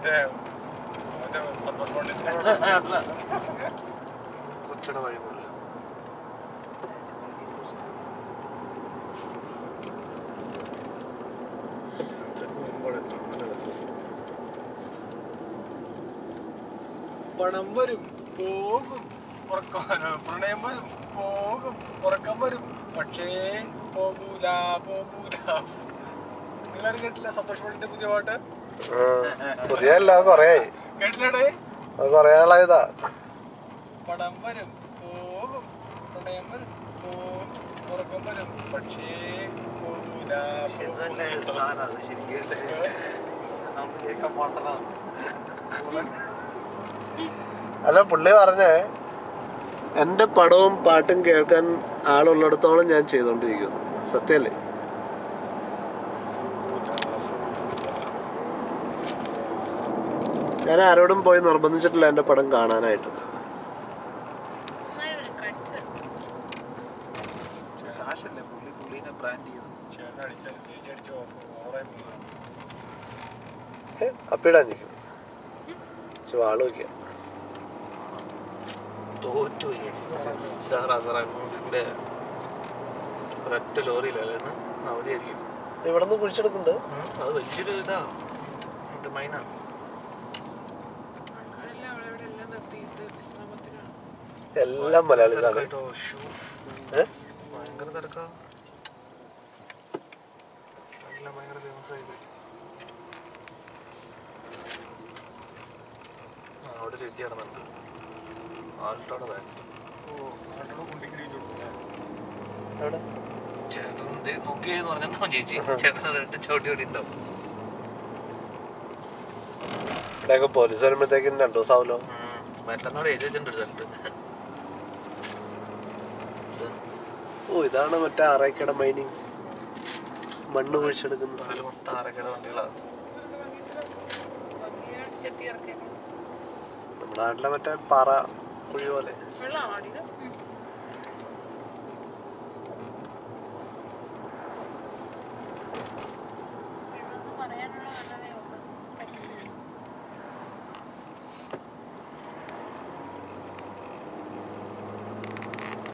മറ്റേ മറ്റേ സന്തോഷ് പണ്ഡിറ്റ് കൊച്ചട വഴി പോലെ പണം വരും പോകും ഉറക്കം പ്രണയം വരും പോകും ഉറക്കം വരും പക്ഷേ പോകൂല പോകൂല നിങ്ങളാരും കേട്ടില്ല സന്തോഷ് പണ്ഡിന്റെ പുതിയ പാട്ട് പുതിയ അല്ല അത് കൊറേ ആയി കേട്ടില്ലേ അത് കൊറേ ആളായതാ പണം വരും പോകും പ്രണയം വരും പോകും ഉറക്കം വരും പക്ഷേ പോകൂല പോകൂല. നമുക്ക് കേൾക്കാൻ പാട്ടതാണ് അല്ല പുള്ളി പറഞ്ഞേ എന്റെ പടവും പാട്ടും കേൾക്കാൻ ആളുള്ളിടത്തോളം ഞാൻ ചെയ്തോണ്ടിരിക്കുന്നു സത്യല്ലേ ഞാൻ ആരോടും പോയി നിർബന്ധിച്ചിട്ടില്ല എന്റെ പടം കാണാനായിട്ട് കാശല്ലേ പുള്ളി പുള്ളീനെ ബ്രാൻഡ് ചെയ്തു ചേട്ടൻ അടിച്ചാൽ ചേച്ചി അടിച്ച് ഓവറായി പോകും ഏ അപ്പിടാൻ നിൽക്കും വാള് വയ്ക്കുക തോറ്റു സാറാ സാറാ ഇതിന്റെ ഒരൊറ്റ ലോറിയിലല്ലേ ഇന്ന് അവധിയായിരിക്കും ഇവിടെ നിന്ന് കുഴിച്ചെടുക്കുന്നുണ്ട് ഉം, അത് വലിയൊരു ഇതാ മറ്റേ മൈന എല്ലാം മലയാളീസാണ് തിരക്കായിട്ടോ, ശ്ശൂ. ഏ? ഭയങ്കര തിരക്കാ എല്ലാം ഭയങ്കര ഫേമസ് ആയി പോയി ആ, അവിടെ ഒരു ഇടി നടന്നുണ്ട് ആൾട്ടോടെ ബാക്കി ഓ നാട്ടിലോ കുണ്ടിക്കിടി കൊടുക്കില്ല എവിടെ ചേട്ടൻ ദേ നോക്കിയെന്ന് പറഞ്ഞോ ചേച്ചി ചേട്ടൻ രണ്ട് ചവിട്ടി ഓടി ഉണ്ടാവും ഇവിടെയൊക്കെ പോലീസ് വരുമ്പോഴത്തേക്കും രണ്ടു ദിവസം ആവുമല്ലോ മറ്റന്നാൾ എഴുതി വെച്ചിട്ടുണ്ട് ഒരു സ്ഥലത്ത് ഓ ഇതാണ് മറ്റേ ആറേക്കട മൈനിങ് മണ്ണ് കുഴിച്ചെടുക്കുന്ന സ്ഥലം സ്ഥലം മൊത്തം ആരൊക്കെയുടെ വണ്ടികളാണ് നമ്മുടെ നാട്ടിലെ മറ്റേ പാറ കുഴി പോലെ വെള്ളമാണോ അടിയിൽ